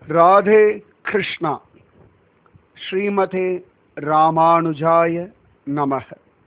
ராதே கிருஷ்ணா ஸ்ரீமதே ராமானுஜாய நமக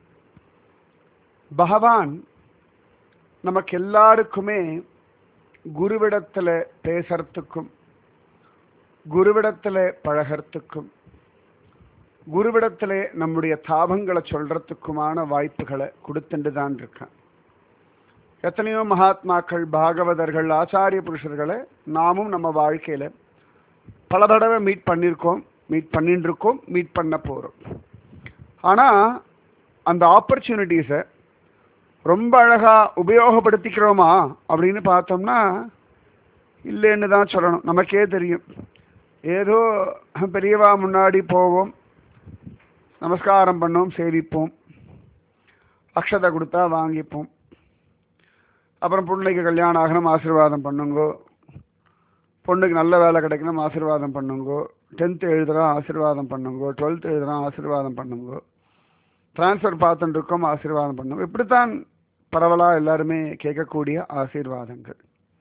பகவான் நமக்கு எல்லாருக்குமே குருவிடத்தில் பேசுறதுக்கும் குருவிடத்தில் பழகிறதுக்கும் குருவிடத்தில் நம்முடைய தாபங்களை சொல்றதுக்குமான வாய்ப்புகளை கொடுத்துட்டு தான் இருக்கான் எத்தனையோ மகாத்மாக்கள் பாகவதர்கள் ஆச்சாரிய புருஷர்களை நாமும் நம்ம வாழ்க்கையில் பல தடவை மீட் பண்ணியிருக்கோம் மீட் பண்ணிட்டு இருக்கோம் மீட் பண்ண போகிறோம் ஆனால் அந்த ஆப்பர்ச்சுனிட்டிஸை ரொம்ப அழகாக உபயோகப்படுத்திக்கிறோமா அப்படின்னு பார்த்தோம்னா இல்லைன்னு தான் சொல்லணும் நமக்கே தெரியும் ஏதோ பெரியவா முன்னாடி போவோம் நமஸ்காரம் பண்ணோம் சேவிப்போம் அக்ஷதை கொடுத்தா வாங்கிப்போம் அப்புறம் பொண்ணுக்கு கல்யாணம் ஆகணும் ஆசீர்வாதம் பண்ணுங்கோ பொண்ணுக்கு நல்ல வேலை கிடைக்கணும் ஆசீர்வாதம் பண்ணுங்கோ டென்த்து எழுதுகிறோம் ஆசீர்வாதம் பண்ணுங்கோ டுவெல்த்து எழுதுகிறோம் ஆசீர்வாதம் பண்ணுங்கோ ட்ரான்ஸ்ஃபர் பார்த்துட்டு இருக்கோம் ஆசீர்வாதம் பண்ணுங்க இப்படித்தான் பரவலாக எல்லாருமே கேட்கக்கூடிய ஆசீர்வாதங்கள்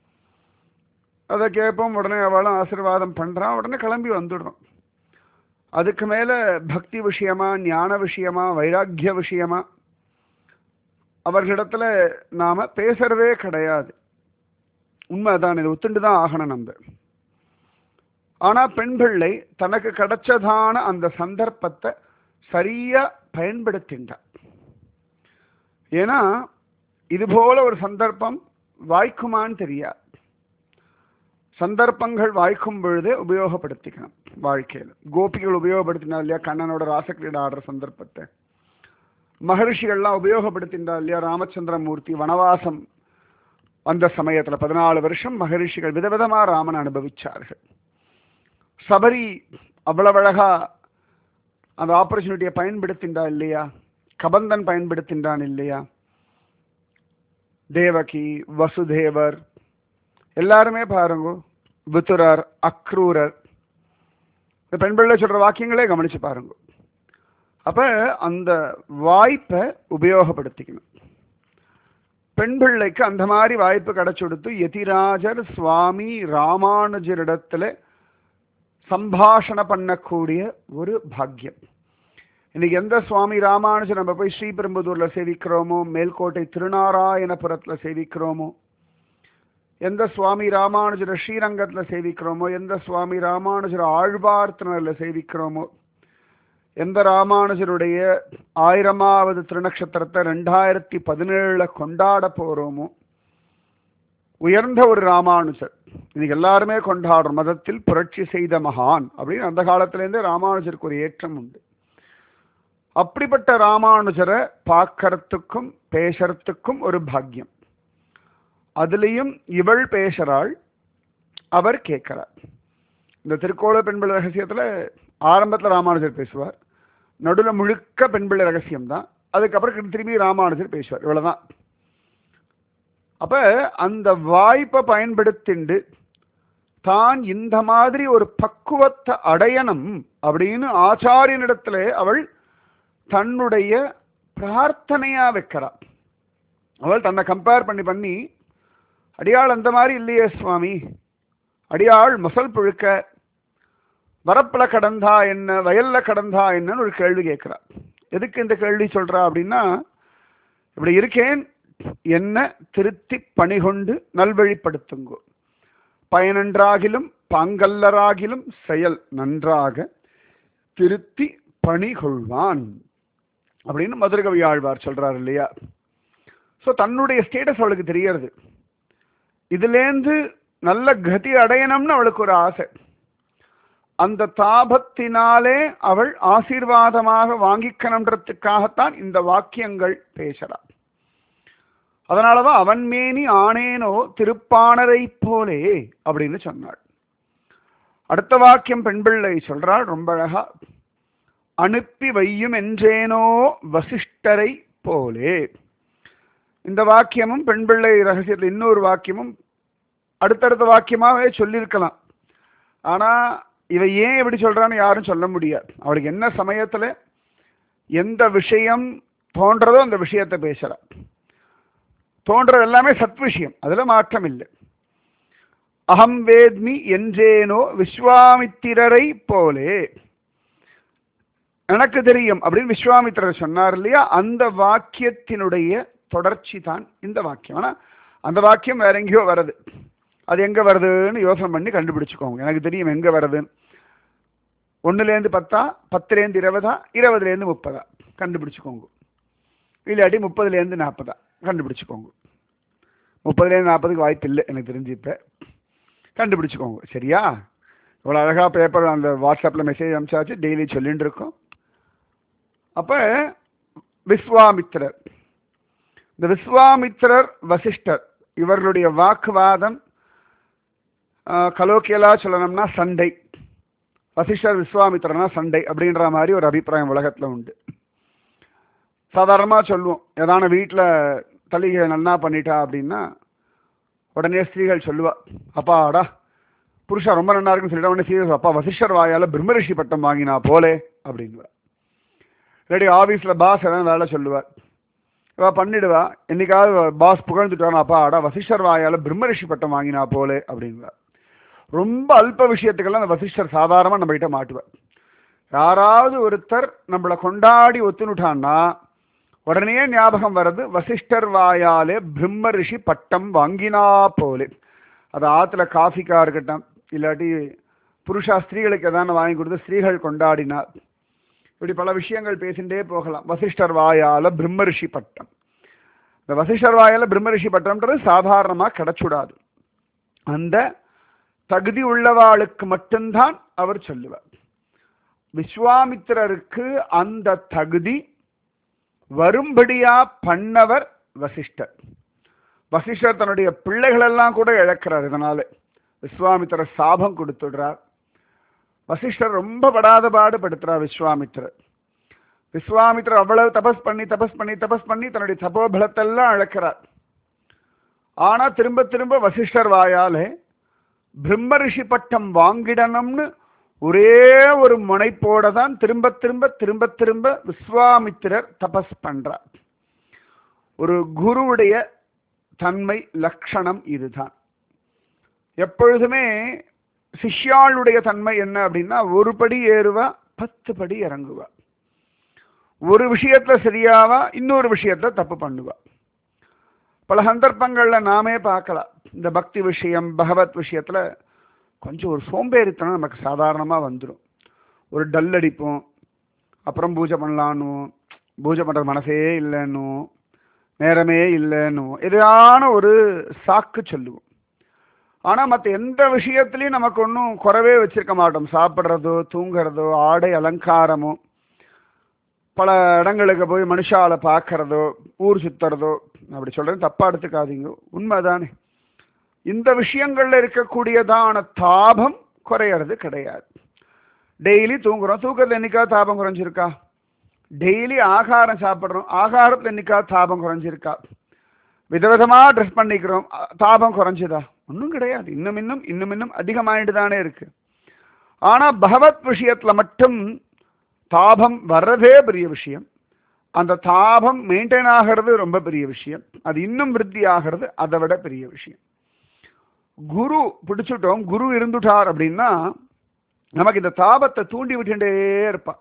அதை கேட்போம் உடனே அவளும் ஆசீர்வாதம் பண்ணுறான் உடனே கிளம்பி வந்துடுறோம் அதுக்கு மேலே பக்தி விஷயமா ஞான விஷயமா வைராக்கிய விஷயமா அவர்களிடத்துல நாம பேசுறதே கிடையாது உண்மைதான் இது ஒத்துண்டு தான் ஆகணும் நம்ம ஆனா பெண் பிள்ளை தனக்கு கிடைச்சதான அந்த சந்தர்ப்பத்தை சரியா பயன்படுத்தின்றார் ஏன்னா இது போல ஒரு சந்தர்ப்பம் வாய்க்குமான்னு தெரியாது சந்தர்ப்பங்கள் வாய்க்கும் பொழுதே உபயோகப்படுத்திக்கணும் வாழ்க்கையில் கோபிகள் உபயோகப்படுத்தினா இல்லையா கண்ணனோட ராசக்கிரீட ஆடுற சந்தர்ப்பத்தை மகரிஷிகள்லாம் உபயோகப்படுத்தின்றா இல்லையா ராமச்சந்திரமூர்த்தி வனவாசம் அந்த சமயத்தில் பதினாலு வருஷம் மகரிஷிகள் விதவிதமாக ராமன் அனுபவிச்சார்கள் சபரி அவ்வளவு அழகா அந்த ஆப்பர்ச்சுனிட்டியை பயன்படுத்தின்றா இல்லையா கபந்தன் பயன்படுத்தின்றான் இல்லையா தேவகி வசுதேவர் எல்லாருமே பாருங்க வித்துரர் அக்ரூரர் இந்த பெண் பிள்ளை சொல்ற வாக்கியங்களே கவனிச்சு பாருங்க அப்ப அந்த வாய்ப்பை உபயோகப்படுத்திக்கணும் பெண் பிள்ளைக்கு அந்த மாதிரி வாய்ப்பு கிடைச்சு கொடுத்து யதிராஜர் சுவாமி ராமானுஜரிடத்துல சம்பாஷணை பண்ணக்கூடிய ஒரு பாக்கியம் இன்னைக்கு எந்த சுவாமி ராமானுஜர் நம்ம போய் ஸ்ரீபெரும்புதூர்ல சேவிக்கிறோமோ மேல்கோட்டை திருநாராயணபுரத்துல சேவிக்கிறோமோ எந்த சுவாமி ராமானுஜரை ஸ்ரீரங்கத்தில் சேவிக்கிறோமோ எந்த சுவாமி ராமானுஜர் ஆழ்வார்த்தினரில் சேவிக்கிறோமோ எந்த ராமானுஜருடைய ஆயிரமாவது திருநக்ஷத்திரத்தை ரெண்டாயிரத்தி பதினேழுல கொண்டாட போறோமோ உயர்ந்த ஒரு ராமானுஜர் இன்னைக்கு எல்லாருமே கொண்டாடுறோம் மதத்தில் புரட்சி செய்த மகான் அப்படின்னு அந்த காலத்திலேருந்தே ராமானுஜருக்கு ஒரு ஏற்றம் உண்டு அப்படிப்பட்ட ராமானுஜரை பார்க்கறதுக்கும் பேசுறதுக்கும் ஒரு பாக்கியம் அதுலேயும் இவள் பேசுறாள் அவர் கேட்கிறார் இந்த திருக்கோள பெண்பிள்ளை ரகசியத்தில் ஆரம்பத்தில் ராமானுஜர் பேசுவார் நடுவில் முழுக்க பெண்பிள்ளை ரகசியம் தான் அதுக்கப்புறம் திரும்பி ராமானுஜர் பேசுவார் இவ்வளவுதான் அப்ப அந்த வாய்ப்பை பயன்படுத்திண்டு தான் இந்த மாதிரி ஒரு பக்குவத்தை அடையணும் அப்படின்னு ஆச்சாரியனிடத்துல அவள் தன்னுடைய பிரார்த்தனையா வைக்கிறாள் அவள் தன்னை கம்பேர் பண்ணி பண்ணி அடியாள் அந்த மாதிரி இல்லையே சுவாமி அடியாள் மசல் புழுக்க வரப்புல கடந்தா என்ன வயல்ல கடந்தா என்னன்னு ஒரு கேள்வி கேட்கிறா எதுக்கு இந்த கேள்வி சொல்றா அப்படின்னா இப்படி இருக்கேன் என்ன திருத்தி பணிகொண்டு நல்வழிப்படுத்துங்கோ பயனன்றாகிலும் பாங்கல்லராகிலும் செயல் நன்றாக திருத்தி பணிகொள்வான் அப்படின்னு மதுரகவி ஆழ்வார் சொல்றாரு இல்லையா ஸோ தன்னுடைய ஸ்டேட்டஸ் அவளுக்கு தெரியறது இதுலேருந்து நல்ல கதி அடையணும்னு அவளுக்கு ஒரு ஆசை அந்த தாபத்தினாலே அவள் ஆசீர்வாதமாக வாங்கிக்கணுன்றதுக்காகத்தான் இந்த வாக்கியங்கள் பேசுறாள் அதனாலதான் அவன் மேனி ஆனேனோ திருப்பாணரை போலே அப்படின்னு சொன்னாள் அடுத்த வாக்கியம் பெண் பிள்ளை சொல்றாள் ரொம்ப அழகா அனுப்பி வையும் என்றேனோ வசிஷ்டரை போலே இந்த வாக்கியமும் பெண் பிள்ளை ரகசியத்தில் இன்னொரு வாக்கியமும் அடுத்தடுத்த வாக்கியமாகவே சொல்லியிருக்கலாம் ஆனா இவ ஏன் எப்படி சொல்றான்னு யாரும் சொல்ல முடியாது அவளுக்கு என்ன சமயத்துல எந்த விஷயம் தோன்றதோ அந்த விஷயத்தை பேசுறா தோன்றது எல்லாமே சத் விஷயம் அதுல மாற்றம் இல்லை அகம் வேத்மி என்றேனோ விஸ்வாமித்திரரை போலே எனக்கு தெரியும் அப்படின்னு விஸ்வாமித்திரர் சொன்னார் இல்லையா அந்த வாக்கியத்தினுடைய தொடர்ச்சி தான் இந்த வாக்கியம் ஆனா அந்த வாக்கியம் வேற எங்கேயோ வருது அது எங்க வருதுன்னு யோசனை பண்ணி கண்டுபிடிச்சுக்கோங்க எனக்கு தெரியும் எங்க வருதுன்னு ஒன்னுலேருந்து பத்தா பத்துலேருந்து இருபதா இருபதுலேருந்து முப்பதா கண்டுபிடிச்சுக்கோங்க இல்லாட்டி முப்பதுலேருந்து நாற்பதா கண்டுபிடிச்சுக்கோங்க முப்பதுலேருந்து நாற்பதுக்கு வாய்ப்பு இல்லை எனக்கு தெரிஞ்சு இப்போ கண்டுபிடிச்சுக்கோங்க சரியா இவ்வளோ அழகாக பேப்பர் அந்த வாட்ஸ்அப்பில் மெசேஜ் அனுப்பிச்சாச்சு டெய்லி சொல்லிட்டு இருக்கோம் அப்போ விஸ்வாமித்திரர் இந்த விஸ்வாமித்திரர் வசிஷ்டர் இவர்களுடைய வாக்குவாதம் கலோக்கியலா சொல்லணும்னா சண்டை வசிஷ்டர் விஸ்வாமித்திரனா சண்டை அப்படின்ற மாதிரி ஒரு அபிப்பிராயம் உலகத்தில் உண்டு சாதாரணமாக சொல்லுவோம் ஏதான வீட்டில் தலிகை நன்னா பண்ணிட்டா அப்படின்னா உடனே ஸ்திரீகள் சொல்லுவா அப்பாடா புருஷா ரொம்ப நல்லா இருக்குன்னு சொல்லிட்டு உடனே ஸ்ரீகள் அப்பா வசிஷ்டர் வாயால பிரம்மரிஷி பட்டம் வாங்கினா போலே அப்படின்வா இல்லாட்டி ஆஃபீஸில் பாஸ் எதாவது வேலை சொல்லுவார் இவா பண்ணிடுவா என்னைக்காவது பாஸ் புகழ்ந்துட்டானா அப்பா அடா வசிஷ்டர் வாயால பிரம்மரிஷி பட்டம் வாங்கினா போலே அப்படின்வா ரொம்ப அல்ப விஷயத்துக்கெல்லாம் அந்த வசிஷ்டர் சாதாரணமாக நம்ம கிட்ட மாட்டுவார் யாராவது ஒருத்தர் நம்மளை கொண்டாடி ஒத்துனுட்டான்னா உடனே ஞாபகம் வர்றது வசிஷ்டர் வாயாலே பிரம்ம ரிஷி பட்டம் வாங்கினா போலே அது ஆற்றுல காஃபிக்கா இருக்கட்டும் இல்லாட்டி புருஷா ஸ்திரீகளுக்கு எதான வாங்கி கொடுத்து ஸ்திரீகள் கொண்டாடினார் இப்படி பல விஷயங்கள் பேசிகிட்டே போகலாம் வசிஷ்டர் வாயால பிரம்ம ரிஷி பட்டம் இந்த வசிஷ்டர் வாயால பிரம்ம ரிஷி பட்டம்ன்றது சாதாரணமாக கிடைச்சுடாது அந்த தகுதி உள்ளவாளுக்கு மட்டும்தான் அவர் சொல்லுவார் விஸ்வாமித்திரருக்கு அந்த தகுதி வரும்படியா பண்ணவர் வசிஷ்டர் வசிஷ்டர் தன்னுடைய பிள்ளைகளெல்லாம் கூட இழக்கிறார் இதனால விஸ்வாமித்திரர் சாபம் கொடுத்துடுறார் வசிஷ்டர் ரொம்ப படாத பாடுபடுத்துறார் விஸ்வாமித்திரர் விஸ்வாமித்திரர் அவ்வளவு தபஸ் பண்ணி தபஸ் பண்ணி தபஸ் பண்ணி தன்னுடைய தபோபலத்தெல்லாம் இழக்கிறார் ஆனா திரும்ப திரும்ப வசிஷ்டர் வாயாலே பிரம்ம ரிஷி பட்டம் வாங்கிடணும்னு ஒரே ஒரு முனைப்போட தான் திரும்ப திரும்ப திரும்ப திரும்ப விஸ்வாமித்திரர் தபஸ் பண்றார் ஒரு குருவுடைய தன்மை லட்சணம் இதுதான் எப்பொழுதுமே சிஷ்யாளுடைய தன்மை என்ன அப்படின்னா ஒரு படி ஏறுவா பத்து படி இறங்குவா ஒரு விஷயத்துல சரியாவா இன்னொரு விஷயத்துல தப்பு பண்ணுவா பல சந்தர்ப்பங்கள்ல நாமே பார்க்கலாம் இந்த பக்தி விஷயம் பகவத் விஷயத்துல கொஞ்சம் ஒரு சோம்பேறித்தனம் நமக்கு சாதாரணமாக வந்துடும் ஒரு டல் அடிப்போம் அப்புறம் பூஜை பண்ணலான்னும் பூஜை பண்ணுற மனசே இல்லைன்னும் நேரமே இல்லைன்னும் எதான ஒரு சாக்கு சொல்லுவோம் ஆனால் மற்ற எந்த விஷயத்துலையும் நமக்கு ஒன்றும் குறவே வச்சிருக்க மாட்டோம் சாப்பிட்றதோ தூங்குறதோ ஆடை அலங்காரமோ பல இடங்களுக்கு போய் மனுஷால பார்க்கறதோ ஊர் சுத்துறதோ அப்படி சொல்றது தப்பா எடுத்துக்காதீங்க உண்மைதானே இந்த விஷயங்கள்ல இருக்கக்கூடியதான தாபம் குறையறது கிடையாது டெய்லி தூங்குறோம் தூக்கத்தில் என்னைக்காவது தாபம் குறைஞ்சிருக்கா டெய்லி ஆகாரம் சாப்பிட்றோம் ஆகாரத்தில் என்னைக்காவது தாபம் குறைஞ்சிருக்கா விதவிதமா ட்ரெஸ் பண்ணிக்கிறோம் தாபம் குறைஞ்சுதா ஒன்றும் கிடையாது இன்னும் இன்னும் இன்னும் இன்னும் அதிகமாயிட்டு தானே இருக்கு ஆனா பகவத் விஷயத்துல மட்டும் தாபம் வர்றதே பெரிய விஷயம் அந்த தாபம் மெயின்டைன் ஆகிறது ரொம்ப பெரிய விஷயம் அது இன்னும் விருத்தி ஆகிறது அதை விட பெரிய விஷயம் குரு பிடிச்சிட்டோம் குரு இருந்துட்டார் அப்படின்னா நமக்கு இந்த தாபத்தை தூண்டி விட்டுட்டே இருப்பா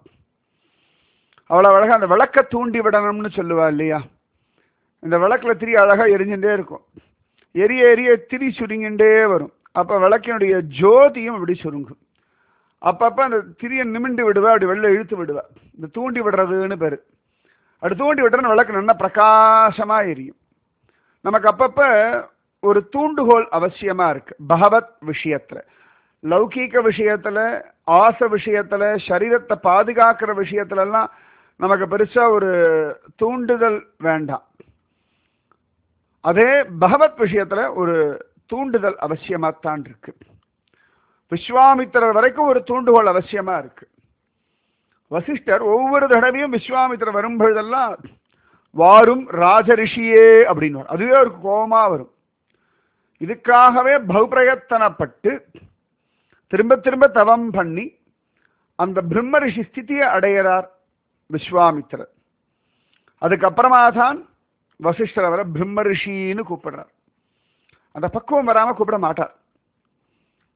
அவ்வளோ அழகா அந்த விளக்க தூண்டி விடணும்னு சொல்லுவா இல்லையா இந்த விளக்குல திரி அழகா எரிஞ்சுட்டே இருக்கும் எரிய எரிய திரி சுருங்கிண்டே வரும் அப்போ விளக்கினுடைய ஜோதியும் இப்படி சுருங்கும் அப்பப்போ அந்த திரியை நிமிண்டு விடுவா அப்படி வெளில இழுத்து விடுவா இந்த தூண்டி விடுறதுன்னு பேர் அப்படி தூண்டி விட்டுறன்னு விளக்கு நல்லா பிரகாசமாக எரியும் நமக்கு அப்பப்போ ஒரு தூண்டுகோல் அவசியமா இருக்கு பகவத் விஷயத்துல லௌகீக விஷயத்துல ஆசை விஷயத்துல சரீரத்தை பாதுகாக்கிற விஷயத்துல எல்லாம் நமக்கு பெருசா ஒரு தூண்டுதல் வேண்டாம் அதே பகவத் விஷயத்துல ஒரு தூண்டுதல் அவசியமாத்தான் இருக்கு விஸ்வாமித்திரர் வரைக்கும் ஒரு தூண்டுகோல் அவசியமா இருக்கு வசிஷ்டர் ஒவ்வொரு தடவையும் விஸ்வாமித்திரர் வரும் பொழுதெல்லாம் வாரும் ராஜரிஷியே அப்படின்னு அதுவே ஒரு கோபமா வரும் இதுக்காகவே பகுப்பிரயத்தனப்பட்டு திரும்ப திரும்ப தவம் பண்ணி அந்த பிரம்ம ரிஷி ஸ்திதியை அடையிறார் விஸ்வாமித்திரர் அதுக்கப்புறமா தான் வசிஷ்டர் அவரை பிரம்ம ரிஷின்னு கூப்பிடுறார் அந்த பக்குவம் வராம கூப்பிட மாட்டார்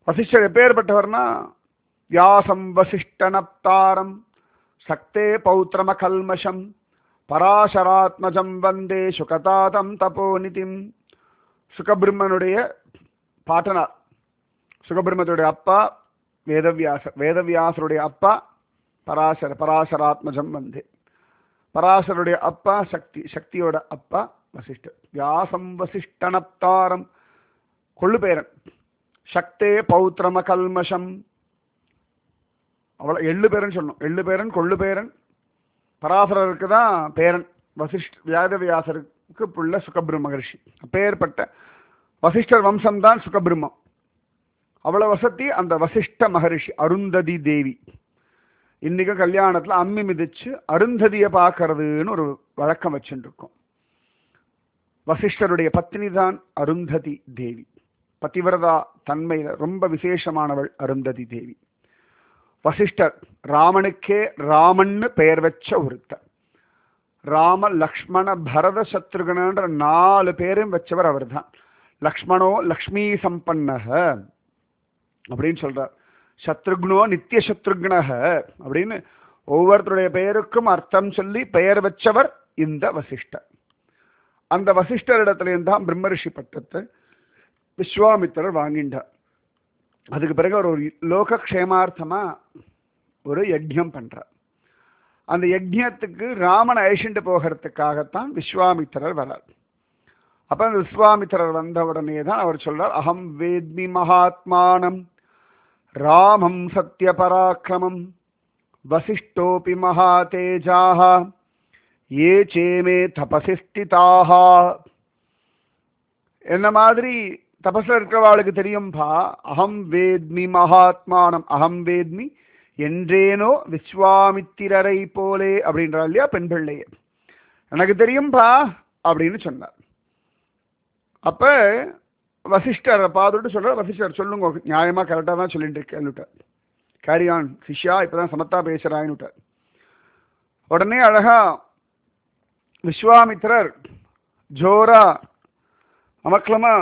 வசிஷ்டர் எப்பேற்பட்டவர்னா வியாசம் வசிஷ்டனப்தாரம் சக்தே பௌத்திரம கல்மஷம் பராசராத்மஜம் வந்தே சுகதாதம் தபோநிதிம் சுகபிரம்மனுடைய பாட்டனார் சுகபிரம்மத்துடைய அப்பா வேதவியாசர் வேதவியாசருடைய அப்பா பராசர பராசராத்மஜம் வந்தே பராசருடைய அப்பா சக்தி சக்தியோட அப்பா வசிஷ்டர் வியாசம் வசிஷ்டனப்தாரம் கொள்ளு பேரன் சக்தே பௌத்திரம கல்மஷம் அவ்வளோ எள்ளு பேரன் சொல்லணும் எள்ளு பேரன் கொள்ளு பேரன் பராசரருக்கு தான் பேரன் வசிஷ்ட வேதவியாசருக்கு புள்ள சுகபிரம்ம மகர்ஷி அப்பேற்பட்ட வசிஷ்டர் வம்சம்தான் சுகபிரம்மம் அவ்வளோ வசதி அந்த வசிஷ்ட மகரிஷி அருந்ததி தேவி இன்னைக்கு கல்யாணத்தில் அம்மி மிதிச்சு அருந்ததியை பார்க்கறதுன்னு ஒரு வழக்கம் வச்சுட்டு இருக்கோம் வசிஷ்டருடைய பத்னி தான் அருந்ததி தேவி பதிவிரதா தன்மையில ரொம்ப விசேஷமானவள் அருந்ததி தேவி வசிஷ்டர் ராமனுக்கே ராமன்னு பெயர் வச்ச ஒருத்தர் ராம லக்ஷ்மண பரத சத்ருகனன்ற நாலு பேரும் வச்சவர் அவர்தான் லக்ஷ்மணோ லக்ஷ்மி சம்பன்னக அப்படின்னு சொல்றார் சத்ருக்னோ நித்திய சத்ருக்னக அப்படின்னு ஒவ்வொருத்தருடைய பெயருக்கும் அர்த்தம் சொல்லி பெயர் வச்சவர் இந்த வசிஷ்டர் அந்த வசிஷ்டரிடத்துலேருந்து தான் பிரம்மரிஷி பட்டத்தை விஸ்வாமித்திரர் வாங்கிண்டார் அதுக்கு பிறகு அவர் ஒரு லோகக்ஷேமார்த்தமா ஒரு யஜ்யம் பண்றார் அந்த யஜ்யத்துக்கு ராமன் அழிச்சுட்டு போகிறதுக்காகத்தான் விஸ்வாமித்திரர் வரார் அப்ப அந்த விஸ்வாமித்திரர் வந்த உடனே தான் அவர் சொல்றார் அகம் வேத்மி மகாத்மானம் ராமம் சத்ய பராக்கிரமம் வசிஷ்டோபி மகாதேஜாக ஏ சேமே தபசி ஸ்திதாக என்ன மாதிரி தபஸ்ல இருக்கிறவாளுக்கு தெரியும்பா அகம் வேத்மி மகாத்மானம் அகம் வேத்மி என்றேனோ விஸ்வாமித்திரரை போலே அப்படின்றார் இல்லையா பெண் பிள்ளையே எனக்கு தெரியும்பா அப்படின்னு சொன்னார் அப்ப வசிஷ்டரை பார்த்துட்டு சொல்ற வசிஷ்டர் சொல்லுங்க நியாயமா கரெக்டாக தான் சொல்லிட்டு இருக்கேன்னுட்டார் கேரி ஆன் சிஷ்யா இப்பதான் சமத்தா பேசுறாயின்னுட்டார் உடனே அழகா விஸ்வாமித்திரர் ஜோரா அமக்லமா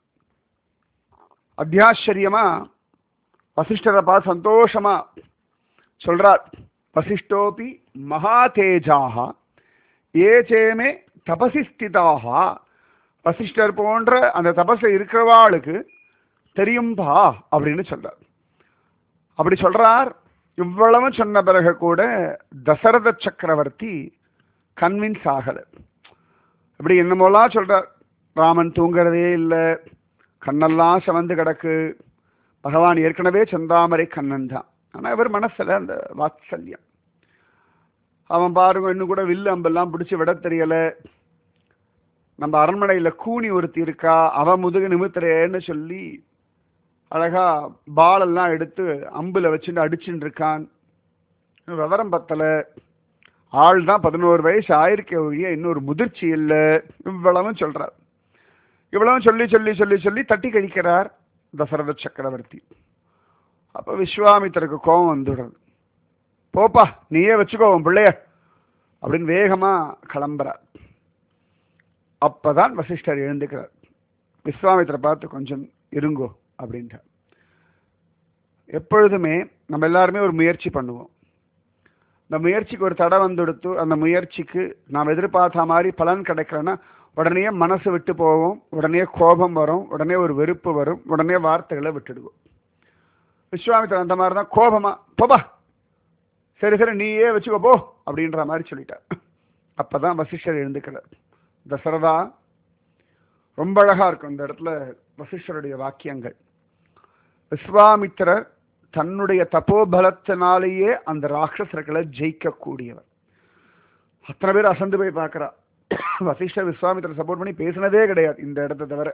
அத்தியாச்சரியமா வசிஷ்டரை பார்த்து சந்தோஷமா சொல்றார் வசிஷ்டோபி மகாதேஜாக ஏ சேமே தபசி ஸ்திதாக வசிஷ்டர் போன்ற அந்த தபஸை இருக்கிறவாளுக்கு தெரியும்பா அப்படின்னு சொல்றார் அப்படி சொல்றார் இவ்வளவு சொன்ன பிறகு கூட தசரத சக்கரவர்த்தி கன்வின்ஸ் ஆகலை இப்படி என்னமோலாம் சொல்றார் ராமன் தூங்குறதே இல்லை கண்ணெல்லாம் சிவந்து கிடக்கு பகவான் ஏற்கனவே செந்தாமரை கண்ணன் தான் ஆனால் இவர் மனசில் அந்த வாத்சல்யம் அவன் பாருங்க இன்னும் கூட வில்லு அம்பெல்லாம் பிடிச்சி விட தெரியல நம்ம அரண்மனையில் கூனி ஒருத்தி இருக்கா அவன் முதுகு நிமித்துறேன்னு சொல்லி அழகா பாலெல்லாம் எடுத்து அம்புல வச்சுட்டு அடிச்சுட்டு இருக்கான் விவரம் பத்தலை ஆள் தான் பதினோரு வயசு ஆயிருக்க ஒழிய இன்னொரு முதிர்ச்சி இல்லை இவ்வளவும் சொல்றார் இவ்வளவும் சொல்லி சொல்லி சொல்லி சொல்லி தட்டி கழிக்கிறார் தசரத சக்கரவர்த்தி அப்ப விஸ்வாமித்திரருக்கு கோபம் வந்துடுறது போப்பா நீயே வச்சுக்கோ உன் பிள்ளைய அப்படின்னு வேகமா கிளம்புறார் அப்பதான் வசிஷ்டர் எழுந்துக்கிறார் விஸ்வாமித்திர பார்த்து கொஞ்சம் இருங்கோ அப்படின்ட்டார் எப்பொழுதுமே நம்ம எல்லாருமே ஒரு முயற்சி பண்ணுவோம் இந்த முயற்சிக்கு ஒரு தடை வந்துடுத்து அந்த முயற்சிக்கு நாம் எதிர்பார்த்த மாதிரி பலன் கிடைக்கலன்னா உடனே மனசு விட்டு போவோம் உடனே கோபம் வரும் உடனே ஒரு வெறுப்பு வரும் உடனே வார்த்தைகளை விட்டுடுவோம் விஸ்வாமித்திரன் அந்த மாதிரி தான் கோபமா போபா சரி சரி நீயே வச்சுக்கோ போ அப்படின்ற மாதிரி சொல்லிட்டார் அப்பதான் வசிஷ்டர் எழுந்துக்கிறார் தசரதா ரொம்ப அழகா இருக்கும் இந்த இடத்துல வசிஷ்டருடைய வாக்கியங்கள் விஸ்வாமித்திரர் தன்னுடைய தபோபலத்தினாலேயே அந்த ராட்சசர்களை ஜெயிக்கக்கூடியவர் அத்தனை பேர் அசந்து போய் பார்க்கிறா வசிஷ்டர் விஸ்வாமித்திரர் சப்போர்ட் பண்ணி பேசினதே கிடையாது இந்த இடத்தை தவிர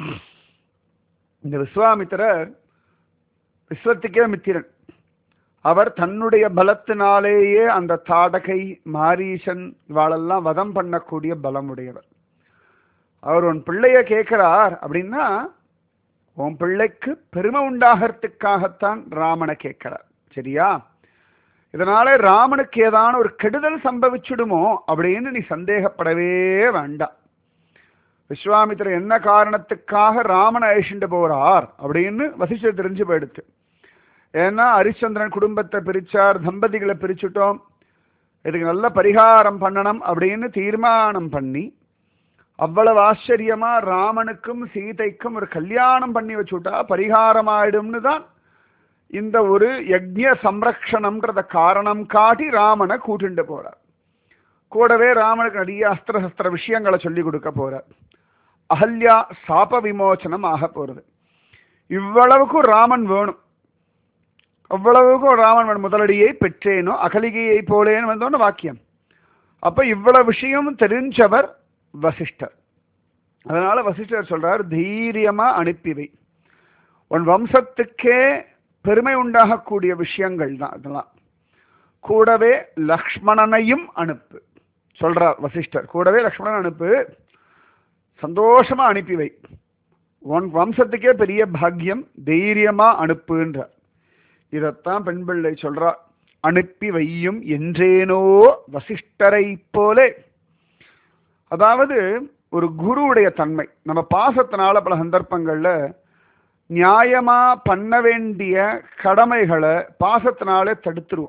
இந்த விஸ்வாமித்திரர் விஸ்வத்துக்கே மித்திரன் அவர் தன்னுடைய பலத்தினாலேயே அந்த தாடகை மாரீசன் இவாளெல்லாம் வதம் பண்ணக்கூடிய பலம் உடையவர் அவர் உன் பிள்ளைய கேட்கிறார் அப்படின்னா உன் பிள்ளைக்கு பெருமை உண்டாகிறதுக்காகத்தான் ராமனை கேட்கிறார் சரியா இதனால ராமனுக்கு ஏதான ஒரு கெடுதல் சம்பவிச்சுடுமோ அப்படின்னு நீ சந்தேகப்படவே வேண்டாம் விஸ்வாமித்திரர் என்ன காரணத்துக்காக ராமனை அழிச்சுட்டு போறார் அப்படின்னு வசிஷ்டர் தெரிஞ்சு போயிடுத்து ஏன்னா ஹரிச்சந்திரன் குடும்பத்தை பிரிச்சார் தம்பதிகளை பிரிச்சுட்டோம் இதுக்கு நல்ல பரிகாரம் பண்ணணும் அப்படின்னு தீர்மானம் பண்ணி அவ்வளவு ஆச்சரியமா ராமனுக்கும் சீதைக்கும் ஒரு கல்யாணம் பண்ணி வச்சுட்டா பரிகாரம் ஆயிடும்னு தான் இந்த ஒரு யக்ஞ சம்ரக்ஷணம்ன்றத காரணம் காட்டி ராமனை கூட்டிட்டு போறார் கூடவே ராமனுக்கு நிறைய அஸ்திர சஸ்திர விஷயங்களை சொல்லி கொடுக்க போறார் அகல்யா சாப விமோச்சனம் ஆக போறது இவ்வளவுக்கும் ராமன் வேணும் அவ்வளவுக்கும் ராமன் வேணும் முதலடியை பெற்றேனோ அகலிகையை போலேன்னு வந்தோன்னு வாக்கியம் அப்ப இவ்வளவு விஷயம் தெரிஞ்சவர் வசிஷ்டர் அதனால வசிஷ்டர் சொல்றார் தைரியமா அனுப்பிவை உன் வம்சத்துக்கே பெருமை உண்டாகக்கூடிய விஷயங்கள் தான் இதெல்லாம் கூடவே லக்ஷ்மணனையும் அனுப்பு சொல்றார் வசிஷ்டர் கூடவே லக்ஷ்மணன் அனுப்பு சந்தோஷமா அனுப்பி வை உன் வம்சத்துக்கே பெரிய பாக்கியம் தைரியமா அனுப்புன்றார் இதைத்தான் பெண் பிள்ளை சொல்றா அனுப்பி வையும் என்றேனோ வசிஷ்டரை போலே அதாவது ஒரு குருவுடைய தன்மை நம்ம பாசத்தினால பல சந்தர்ப்பங்கள்ல நியாயமா பண்ண வேண்டிய கடமைகளை பாசத்தினாலே தடுத்துருவோம்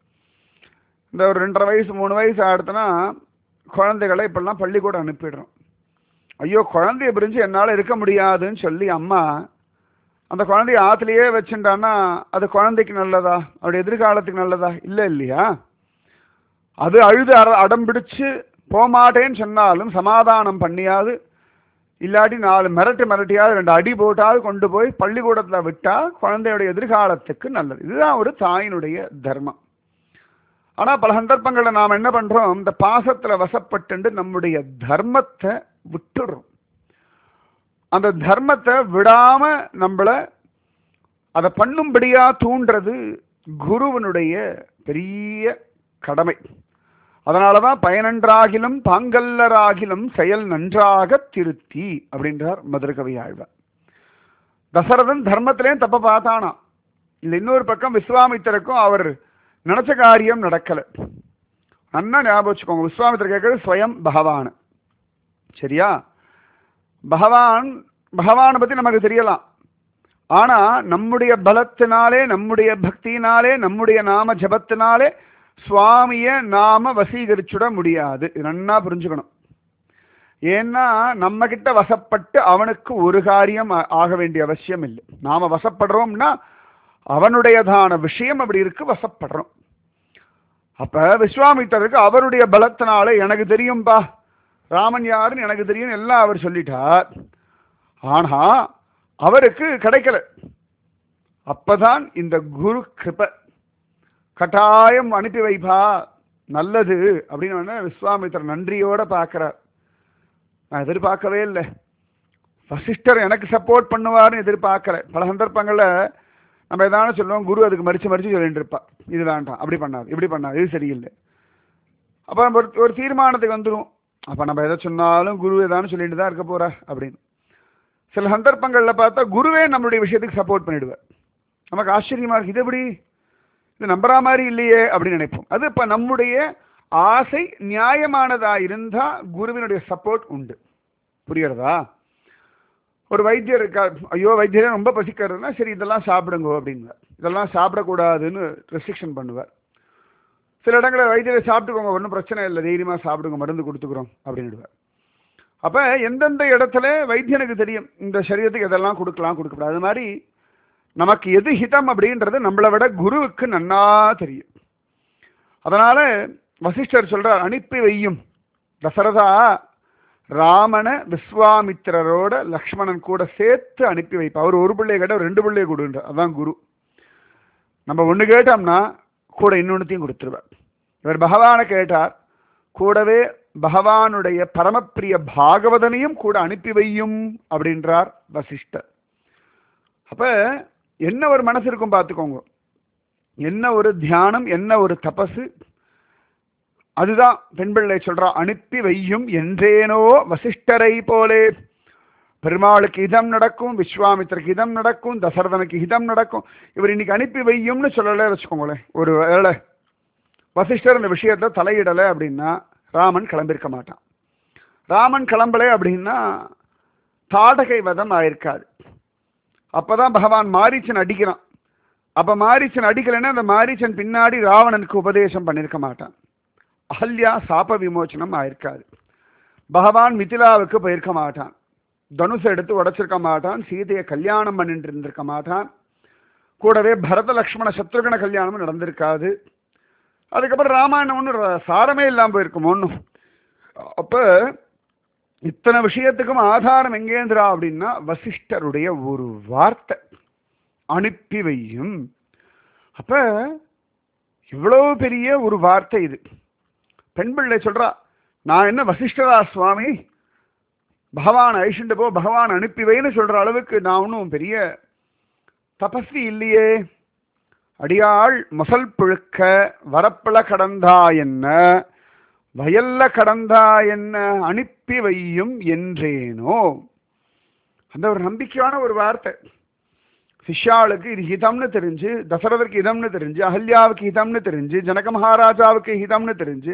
இந்த ஒரு ரெண்டரை வயசு மூணு வயசு ஆடுத்துனா குழந்தைகளை இப்பெல்லாம் பள்ளிக்கூடம் அனுப்பிடுறோம் ஐயோ குழந்தைய பிரிஞ்சு என்னால் இருக்க முடியாதுன்னு சொல்லி அம்மா அந்த குழந்தைய ஆற்றுலையே வச்சுட்டான்னா அது குழந்தைக்கு நல்லதா அவருடைய எதிர்காலத்துக்கு நல்லதா இல்லை இல்லையா அது அழுது அட அடம் பிடிச்சு போமாட்டேன்னு சொன்னாலும் சமாதானம் பண்ணியாது இல்லாட்டி நாலு மிரட்டு மிரட்டியாவது ரெண்டு அடி போட்டாவது கொண்டு போய் பள்ளிக்கூடத்தில் விட்டால் குழந்தையுடைய எதிர்காலத்துக்கு நல்லது இதுதான் ஒரு தாயினுடைய தர்மம் ஆனால் பல சந்தர்ப்பங்களில் நாம் என்ன பண்ணுறோம் இந்த பாசத்தில் வசப்பட்டு நம்முடைய தர்மத்தை விட்டுடுறோம் அந்த தர்மத்தை விடாம நம்மள அதை பண்ணும்படியா தூண்டுறது குருவனுடைய பெரிய கடமை அதனாலதான் பயனன்றாகிலும் பாங்கல்லராகிலும் செயல் நன்றாக திருத்தி அப்படின்றார் மதுரகவி ஆழ்வார் தசரதன் தர்மத்திலேயும் தப்ப பார்த்தானா இந்த இன்னொரு பக்கம் விஸ்வாமித்தருக்கும் அவர் நினைச்ச காரியம் நடக்கல நன்னா ஞாபகம் வச்சுக்கோங்க விஸ்வாமித்தர் கேட்கறது ஸ்வயம் பகவான் சரியா பகவான் பகவானை பத்தி நமக்கு தெரியலாம் ஆனா நம்முடைய பலத்தினாலே நம்முடைய பக்தியினாலே நம்முடைய நாம ஜபத்தினாலே சுவாமிய நாம வசீகரிச்சுட முடியாது இது நன்னா புரிஞ்சுக்கணும் ஏன்னா நம்ம கிட்ட வசப்பட்டு அவனுக்கு ஒரு காரியம் ஆ- ஆக வேண்டிய அவசியம் இல்லை நாம வசப்படுறோம்னா அவனுடையதான விஷயம் அப்படி இருக்கு வசப்படுறோம் அப்ப விஸ்வாமித்தருக்கு அவருடைய பலத்தினால எனக்கு தெரியும்பா ராமன் யாருன்னு எனக்கு தெரியும் எல்லாம் அவர் சொல்லிட்டார் ஆனா அவருக்கு கிடைக்கல அப்பதான் இந்த குரு கிருப கட்டாயம் அனுப்பி வைப்பா நல்லது அப்படின்னு உடனே விஸ்வாமித்திரர் நன்றியோட பார்க்கிறார் நான் எதிர்பார்க்கவே இல்லை வசிஷ்டர் எனக்கு சப்போர்ட் பண்ணுவார்னு எதிர்பார்க்கல பல சந்தர்ப்பங்கள்ல நம்ம எதான சொல்லுவோம் குரு அதுக்கு மறிச்சு மறிச்சு சொல்லிட்டு இருப்பா இது வேண்டாம் அப்படி பண்ணாது இப்படி பண்ணாது இது சரியில்லை அப்ப நம்ம ஒரு ஒரு தீர்மானத்துக்கு வந்துடும் அப்ப நம்ம எதை சொன்னாலும் குரு ஏதானு சொல்லிட்டு தான் இருக்க போறா அப்படின்னு சில சந்தர்ப்பங்கள்ல பார்த்தா குருவே நம்மளுடைய விஷயத்துக்கு சப்போர்ட் பண்ணிடுவார் நமக்கு ஆச்சரியமா இருக்கு இது எப்படி இது நம்புற மாதிரி இல்லையே அப்படின்னு நினைப்போம் அது இப்ப நம்முடைய ஆசை நியாயமானதா இருந்தா குருவினுடைய சப்போர்ட் உண்டு புரியுறதா ஒரு வைத்தியர் இருக்கா ஐயோ வைத்தியரே ரொம்ப பசிக்கிறதுனா சரி இதெல்லாம் சாப்பிடுங்க அப்படிங்குவார் இதெல்லாம் சாப்பிடக்கூடாதுன்னு ரெஸ்ட்ரிக்ஷன் பண்ணுவார் சில இடங்களில் வைத்தியரை சாப்பிட்டுக்கோங்க ஒன்றும் பிரச்சனை இல்லை தைரியமா சாப்பிடுங்க மருந்து கொடுத்துக்கிறோம் அப்படின்னுடுவார் அப்ப எந்தெந்த இடத்துல வைத்தியனுக்கு தெரியும் இந்த சரீரத்துக்கு எதெல்லாம் கொடுக்கலாம் கொடுக்கக்கூடாது அது மாதிரி நமக்கு எது ஹிதம் அப்படின்றது நம்மளை விட குருவுக்கு நன்னா தெரியும் அதனால வசிஷ்டர் சொல்றார் அனுப்பி வையும் தசரதா ராமனை விஸ்வாமித்திரரோட லக்ஷ்மணன் கூட சேர்த்து அனுப்பி வைப்பா அவர் ஒரு பிள்ளைய கேட்டால் ரெண்டு பிள்ளைய கொடுன்ற அதான் குரு நம்ம ஒன்று கேட்டோம்னா கூட இன்னொன்னுத்தையும் கொடுத்துருவார் இவர் பகவானை கேட்டார் கூடவே பகவானுடைய பரமப்பிரிய பாகவதனையும் கூட அனுப்பி வையும் அப்படின்றார் வசிஷ்டர் அப்ப என்ன ஒரு மனசு இருக்கும் பார்த்துக்கோங்க என்ன ஒரு தியானம் என்ன ஒரு தபசு அதுதான் பெண் பிள்ளை சொல்றா அனுப்பி வையும் என்றேனோ வசிஷ்டரை போலே பெருமாளுக்கு இதம் நடக்கும் விஸ்வாமித்திரக்கு இதம் நடக்கும் தசரதனுக்கு இதம் நடக்கும் இவர் இன்னைக்கு அனுப்பி வையும்னு சொல்லலை வச்சுக்கோங்களேன் ஒரு வேளை வசிஷ்டர் இந்த விஷயத்துல தலையிடலை அப்படின்னா ராமன் கிளம்பியிருக்க மாட்டான் ராமன் கிளம்பலே அப்படின்னா தாடகை வதம் ஆயிருக்காது அப்பதான் பகவான் மாரீச்சன் அடிக்கிறான் அப்ப மாரீச்சன் அடிக்கலைன்னா அந்த மாரீச்சன் பின்னாடி ராவணனுக்கு உபதேசம் பண்ணிருக்க மாட்டான் அஹல்யா சாப விமோச்சனம் ஆயிருக்காது பகவான் மிதிலாவுக்கு போயிருக்க மாட்டான் தனுசை எடுத்து உடைச்சிருக்க மாட்டான் சீதையை கல்யாணம் பண்ணிட்டு இருந்திருக்க மாட்டான் கூடவே பரத லக்ஷ்மண சத்ருகண கல்யாணமும் நடந்திருக்காது அதுக்கப்புறம் ராமாயணம் ஒன்றும் சாரமே இல்லாமல் போயிருக்கும் ஒன்றும் அப்ப இத்தனை விஷயத்துக்கும் ஆதாரம் எங்கேந்திரா அப்படின்னா வசிஷ்டருடைய ஒரு வார்த்தை அனுப்பி வையும் அப்ப இவ்வளவு பெரிய ஒரு வார்த்தை இது பெண் பிள்ளை சொல்றா நான் என்ன வசிஷ்டரா சுவாமி பகவான் ஐஷண்டு போ பகவான் அனுப்பி வைன்னு சொல்ற அளவுக்கு நான் ஒன்றும் பெரிய தபஸ்வி இல்லையே அடியாள் மசல் புழுக்க வரப்பில கடந்தா என்ன வயல்ல கடந்தா என்ன அனுப்பி வையும் என்றேனோ அந்த ஒரு நம்பிக்கையான ஒரு வார்த்தை சிஷ்யாளுக்கு இது ஹிதம்னு தெரிஞ்சு தசரதற்கு ஹிதம்னு தெரிஞ்சு அகல்யாவுக்கு ஹிதம்னு தெரிஞ்சு ஜனக மகாராஜாவுக்கு ஹிதம்னு தெரிஞ்சு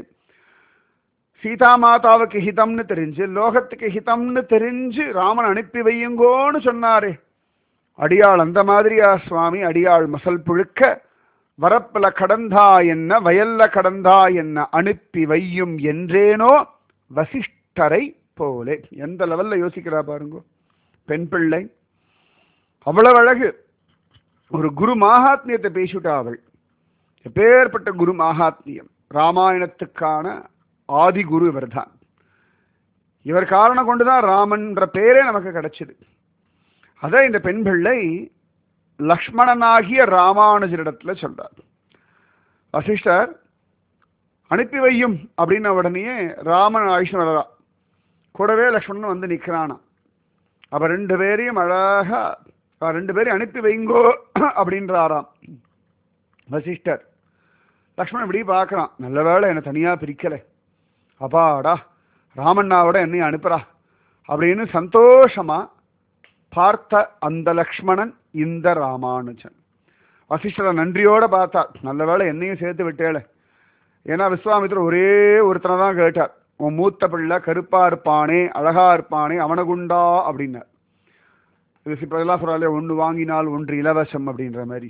சீதா மாதாவுக்கு ஹிதம்னு தெரிஞ்சு லோகத்துக்கு ஹிதம்னு தெரிஞ்சு ராமன் அனுப்பி வையுங்கோன்னு சொன்னாரே அடியாள் அந்த மாதிரியா சுவாமி அடியாள் மசல் புழுக்க வரப்புல கடந்தா என்ன வயல்ல கடந்தா என்ன அனுப்பி வையும் என்றேனோ வசிஷ்டரை போலே எந்த லெவல்ல யோசிக்கிறா பாருங்க பெண் பிள்ளை அவ்வளவு அழகு ஒரு குரு மாகாத்மியத்தை பேசிவிட்டா அவள் எப்பேற்பட்ட குரு மாகாத்மியம் ராமாயணத்துக்கான ஆதி குரு இவர்தான் இவர் காரணம் கொண்டுதான் ராமன்ற பேரே நமக்கு கிடைச்சது அதை இந்த பெண் பிள்ளை லக்ஷ்மணனாகிய ராமானுஜரிடத்துல சொல்றார் வசிஷ்டர் அனுப்பி வையும் அப்படின்ன உடனே ராமன் ஆயுஷன் வரா கூடவே லக்ஷ்மணன் வந்து நிற்கிறானா அப்ப ரெண்டு பேரையும் அழகா அஹ் ரெண்டு பேரையும் அனுப்பி வைங்கோ அப்படின்றாராம் வசிஷ்டர் லக்ஷ்மணன் இப்படி பார்க்கறான் நல்ல வேளை என்னை தனியா பிரிக்கலை அப்பாடா ராமண்ணாவோட என்னையும் அனுப்புறா அப்படின்னு சந்தோஷமா பார்த்த அந்த லக்ஷ்மணன் இந்த ராமானுஜன் வசிஷ்டரை நன்றியோட பார்த்தா நல்ல வேளை என்னையும் சேர்த்து விட்டேளே ஏன்னா விஸ்வாமித்திரர் ஒரே ஒருத்தனை தான் கேட்டார் உன் மூத்த பிள்ளை கருப்பா இருப்பானே அழகா இருப்பானே அவனகுண்டா அப்படின்னார் இது இப்போ எல்லாம் சொல்றாலே ஒன்று வாங்கினால் ஒன்று இலவசம் அப்படின்ற மாதிரி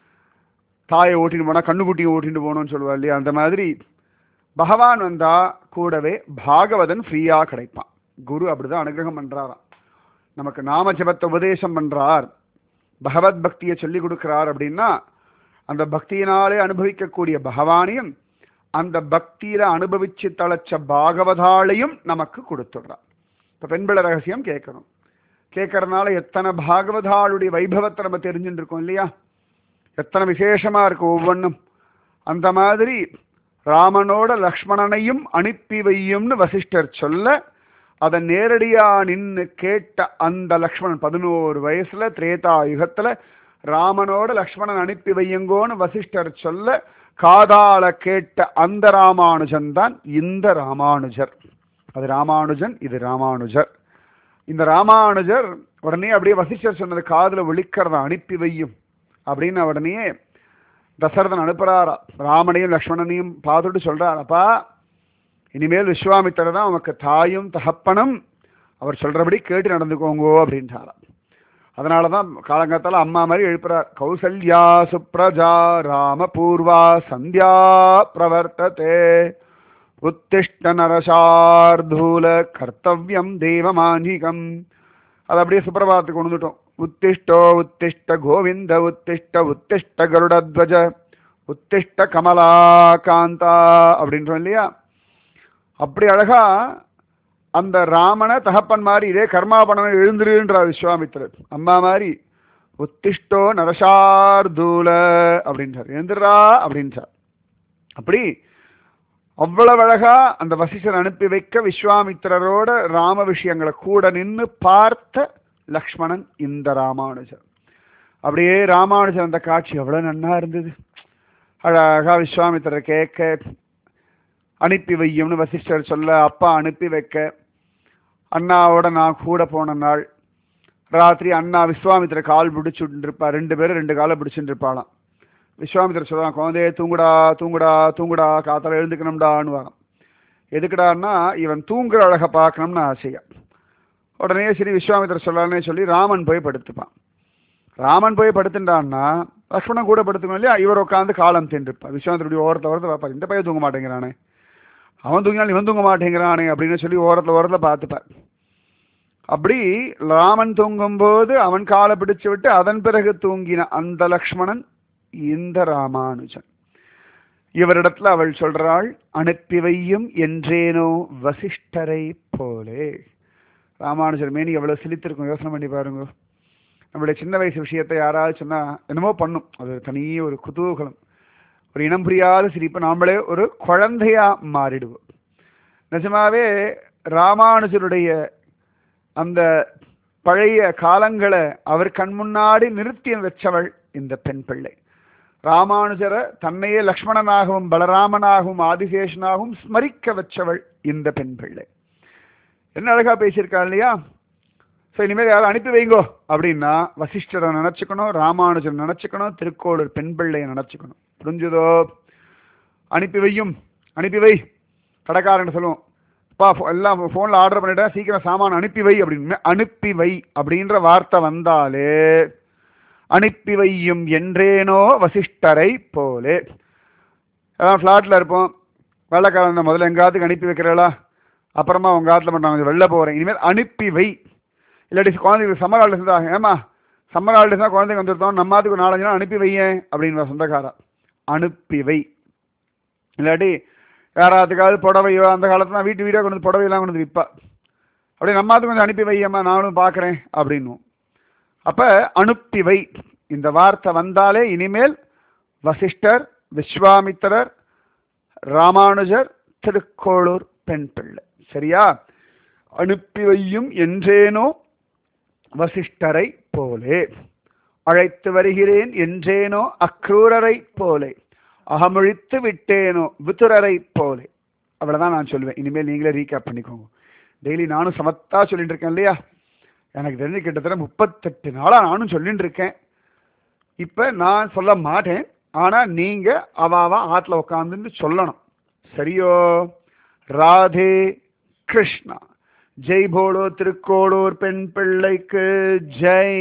தாயை ஓட்டிட்டு போனா கண்ணுக்குட்டியை ஓட்டிட்டு போகணும்னு சொல்லுவா இல்லையா அந்த மாதிரி பகவான் வந்தா கூடவே பாகவதன் ஃப்ரீயா கிடைப்பான் குரு அப்படிதான் அனுகிரகம் பண்றாராம் நமக்கு நாம ஜபத்தை உபதேசம் பண்றார் பகவத் பக்தியை சொல்லி கொடுக்கிறார் அப்படின்னா அந்த பக்தியினாலே அனுபவிக்கக்கூடிய பகவானையும் அந்த பக்தியில அனுபவிச்சு தழைச்ச பாகவதாளையும் நமக்கு கொடுத்துடுறார் இப்ப பெண்பிள ரகசியம் கேட்கணும் கேட்கறதுனால எத்தனை பாகவதாளுடைய வைபவத்தை நம்ம தெரிஞ்சுட்டு இருக்கோம் இல்லையா எத்தனை விசேஷமா இருக்கு ஒவ்வொன்றும் அந்த மாதிரி ராமனோட லக்ஷ்மணனையும் அனுப்பி வையும்னு வசிஷ்டர் சொல்ல அதை நேரடியா நின்னு கேட்ட அந்த லக்ஷ்மணன் பதினோரு வயசுல திரேதா யுகத்துல ராமனோட லக்ஷ்மணன் அனுப்பி வையுங்கோன்னு வசிஷ்டர் சொல்ல காதால கேட்ட அந்த ராமானுஜன் தான் இந்த ராமானுஜர் அது ராமானுஜன் இது ராமானுஜர் இந்த ராமானுஜர் உடனே அப்படியே வசிஷ்டர் சொன்னது காதுல விழிக்கிறத அனுப்பி வையும் அப்படின்னு உடனே தசரதன் அனுப்புறாரா ராமனையும் லக்ஷ்மணனையும் பார்த்துட்டு சொல்றார் அப்பா இனிமேல் விஸ்வாமித்திரர் தான் உனக்கு தாயும் தகப்பனும் அவர் சொல்றபடி கேட்டு நடந்துக்கோங்கோ அப்படின்றாராம் அதனால தான் காலங்காத்தால அம்மா மாதிரி எழுப்புறார் கௌசல்யா சுப்ரஜா ராம பூர்வா சந்தியா பிரவர்த்ததே உத்திஷ்ட நரசார்தூல கர்த்தவியம் தெய்வமானிகம் அது அப்படியே சுப்பிரபாதத்துக்கு கொண்டு வந்துட்டோம் உத்திஷ்டோ உத்திஷ்ட கோவிந்த உத்திஷ்ட உத்திஷ்ட கருடத்வஜ உத்திஷ்ட கமலா காந்தா அப்படின்றோம் இல்லையா அப்படி அழகா அந்த ராமனை தகப்பன் மாதிரி இதே கர்மாபணம் எழுந்துருன்றார் விஸ்வாமித்திரர் அம்மா மாதிரி உத்திஷ்டோ நரசார்தூல அப்படின்றார் எழுந்துடுறா அப்படின்றார் அப்படி அவ்வளவு அழகா அந்த வசிஷ்டர் அனுப்பி வைக்க விஸ்வாமித்திரரோட ராம விஷயங்களை கூட நின்று பார்த்த லக்ஷ்மணன் இந்த ராமானுஜர் அப்படியே ராமானுஜர் அந்த காட்சி எவ்வளவு நன்னா இருந்தது அழகா விஸ்வாமித்திரர் கேட்க அனுப்பி வையும்னு வசிஷ்டர் சொல்ல அப்பா அனுப்பி வைக்க அண்ணாவோட நான் கூட போன நாள் ராத்திரி அண்ணா விஸ்வாமித்திர கால் பிடிச்சுட்டு இருப்பா ரெண்டு பேரும் ரெண்டு காலை பிடிச்சுட்டு இருப்பாளாம் விஸ்வாமித்திர சொல்லுவான் குழந்தையே தூங்குடா தூங்குடா தூங்குடா காத்தால எழுந்துக்கணும்டான்னு வரோம் எதுக்குடான்னா இவன் தூங்குற அழகை பார்க்கணும்னு ஆசையா உடனே சரி விஸ்வாமித்திர சொல்லானே சொல்லி ராமன் போய் படுத்துப்பான் ராமன் போய் படுத்துட்டான்னா லக்ஷ்மணன் கூட படுத்துக்கணும் இல்லையா இவர் உட்காந்து காலம் தின்றுப்பான் விஸ்வாமித்திர ஓரத்தில் ஓரத்தில் பார்ப்பார் இந்த பையன் தூங்க மாட்டேங்கிறானே அவன் தூங்கினாலும் இவன் தூங்க மாட்டேங்கிறானே அப்படின்னு சொல்லி ஓரத்தில் ஓரத்தில் பார்த்துப்பார் அப்படி ராமன் தூங்கும்போது அவன் காலை பிடிச்சு விட்டு அதன் பிறகு தூங்கின அந்த லக்ஷ்மணன் இந்த ராமானுஜன் இவரிடத்துல அவள் சொல்றாள் அனுப்பி வையும் என்றேனோ வசிஷ்டரை போலே ராமானுஜர் மேனி எவ்வளவு சிலித்திருக்கும் யோசனை பண்ணி பாருங்க நம்மளுடைய சின்ன வயசு விஷயத்தை யாராவது சொன்னா என்னமோ பண்ணும் அது தனி ஒரு குதூகலம் ஒரு இனம் புரியாத சிரிப்பு நாமளே ஒரு குழந்தையா மாறிடுவோம் நிஜமாவே ராமானுஜருடைய அந்த பழைய காலங்களை அவர் கண் முன்னாடி நிறுத்தி வச்சவள் இந்த பெண் பிள்ளை ராமானுஜரை தன்னையே லக்ஷ்மணனாகவும் பலராமனாகவும் ஆதிசேஷனாகவும் ஸ்மரிக்க வச்சவள் இந்த பெண் பிள்ளை என்ன அழகா பேசியிருக்கா இல்லையா ஸோ இனிமேல் யாரும் அனுப்பி வைங்கோ அப்படின்னா வசிஷ்டரை நினச்சிக்கணும் ராமானுஜர் நினச்சிக்கணும் திருக்கோளூர் பெண் பிள்ளையை நினச்சிக்கணும் புரிஞ்சுதோ அனுப்பி வையும் அனுப்பி வை கடைக்காரன் சொல்லுவோம் பா எல்லாம் ஃபோனில் ஆர்டர் பண்ணிட்டேன் சீக்கிரம் சாமான் அனுப்பி வை அப்படின்னு அனுப்பி வை அப்படின்ற வார்த்தை வந்தாலே அனுப்பி வையும் என்றேனோ வசிஷ்டரை போலே அதான் ஃப்ளாட்டில் இருப்போம் வெள்ளக்காரன் முதல்ல எங்காத்துக்கு அனுப்பி வைக்கிறீங்களா அப்புறமா உங்கள் ஆற்றுல மட்டும் நான் வெளில போகிறேன் இனிமேல் அனுப்பி வை இல்லாட்டி குழந்தைங்களுக்கு சம்மர் ஹாலிடேஸ் இருந்தா ஏமா சம்மர் ஹாலிடேஸ் தான் குழந்தைங்க வந்துருந்தோம் நம்ம ஆத்துக்கு நாலஞ்சு நாள் அனுப்பி வையேன் அப்படின்னு சொந்தக்காரா அனுப்பி வை இல்லாட்டி யாராத்துக்காவது புடவையோ அந்த காலத்துல வீட்டு வீடாக கொண்டு வந்து புடவையெல்லாம் கொண்டு வந்து விற்பா அப்படியே நம்ம ஆத்துக்கு கொஞ்சம் அனுப்பி வையம்மா நானும் பார்க்குறேன் அப்படின்னும் அப்போ அனுப்பி வை இந்த வார்த்தை வந்தாலே இனிமேல் வசிஷ்டர் விஸ்வாமித்திரர் ராமானுஜர் திருக்கோளூர் பெண் பிள்ளை சரியா அனுப்பி வையும் என்றேனோ வசிஷ்டரை போலே அழைத்து வருகிறேன் என்றேனோ அக்ரூரரை போலே அகமொழித்து விட்டேனோ விதுரரை போலே அவ்வளவுதான் நான் சொல்லுவேன் இனிமேல் நீங்களே ரீகேப் பண்ணிக்கோங்க டெய்லி நானும் சமத்தா சொல்லிட்டு இருக்கேன் இல்லையா எனக்கு தெரிஞ்சு கிட்டத்தட்ட முப்பத்தெட்டு நாளா நானும் சொல்லிட்டு இருக்கேன் இப்ப நான் சொல்ல மாட்டேன் ஆனா நீங்க அவாவா ஆத்துல உட்காந்துன்னு சொல்லணும் சரியோ ராதே கிருஷ்ணா ஜெய் போலோ திருக்கோளூர் பெண் பிள்ளைக்கு ஜெய்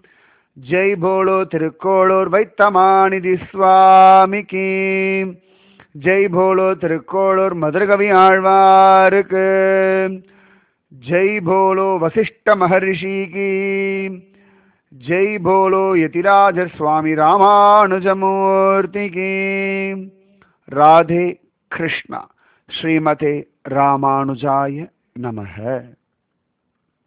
ஜெய் போலோ திருக்கோளூர் வைத்தமாநிதி சுவாமிக்கு ஜெய் போலோ திருக்கோளூர் மதுரகவி ஆழ்வாருக்கு ஜெய் போலோ வசிஷ்ட மகர்ஷி की जय बोलो यतिराज स्वामी रामानुजमूर्ति की राधे कृष्णा श्रीमते रामानुजाय नमः